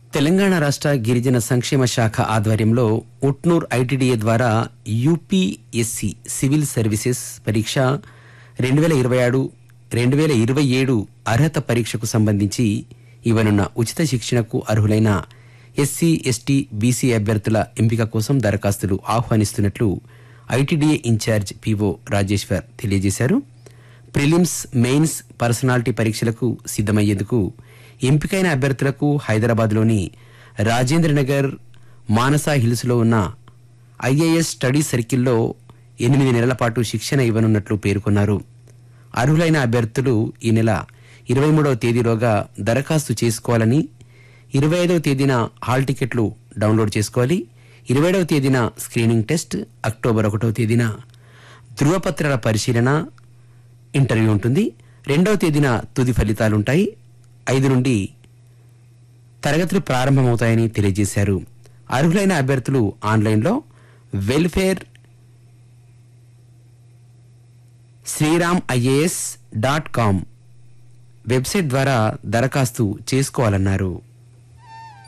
తెలంగాణ రాష్ట్ర గిరిజన సంక్షేమ శాఖ ఆధ్వర్యంలో ఉట్నూర్ ఐటీడీఏ ద్వారా యూపీఎస్సి సివిల్ సర్వీసెస్ పరీక్ష రెండు వేల ఇరవై ఆరు రెండు వేల ఇరవై ఏడు అర్హత పరీక్షకు సంబంధించి ఇవ్వనున్న ఉచిత శిక్షణకు అర్హులైన ఎస్సీ ఎస్టీ బీసీ అభ్యర్థుల ఎంపిక కోసం దరఖాస్తులు ఆహ్వానిస్తున్నట్లు ఐటీడీఏ ఇన్ఛార్జ్ పిఓ రాజేశ్వర్ తెలియజేశారు ప్రిలిమ్స్ మెయిన్స్ పర్సనాలిటీ పరీక్షలకు సిద్ధమయ్యేందుకు ఎంపికైన అభ్యర్థులకు హైదరాబాద్లోని రాజేంద్రనగర్ మానసా హిల్స్లో ఉన్న ఐఏఎస్ స్టడీ సర్కిల్లో ఎనిమిది నెలల పాటు శిక్షణ ఇవ్వనున్నట్లు పేర్కొన్నారు అర్హులైన అభ్యర్థులు ఈ నెల ఇరవై మూడవ తేదీలోగా దరఖాస్తు చేసుకోవాలని ఇరవై ఐదవ తేదీన హాల్ టికెట్లు డౌన్లోడ్ చేసుకోవాలి ఇరవై ఏడవ తేదీన స్క్రీనింగ్ టెస్ట్ అక్టోబర్ ఒకటవ తేదీన ధృవపత్రాల పరిశీలన ఇంటర్వ్యూ ఉంటుంది రెండవ తేదీన తుది ఫలితాలుంటాయి ఐదు నుండి తరగతులు ప్రారంభమవుతాయని తెలియజేశారు అర్హులైన అభ్యర్థులు ఆన్లైన్లో welfare Sriram IAS dot com website ద్వారా దరఖాస్తు చేసుకోవాలన్నారు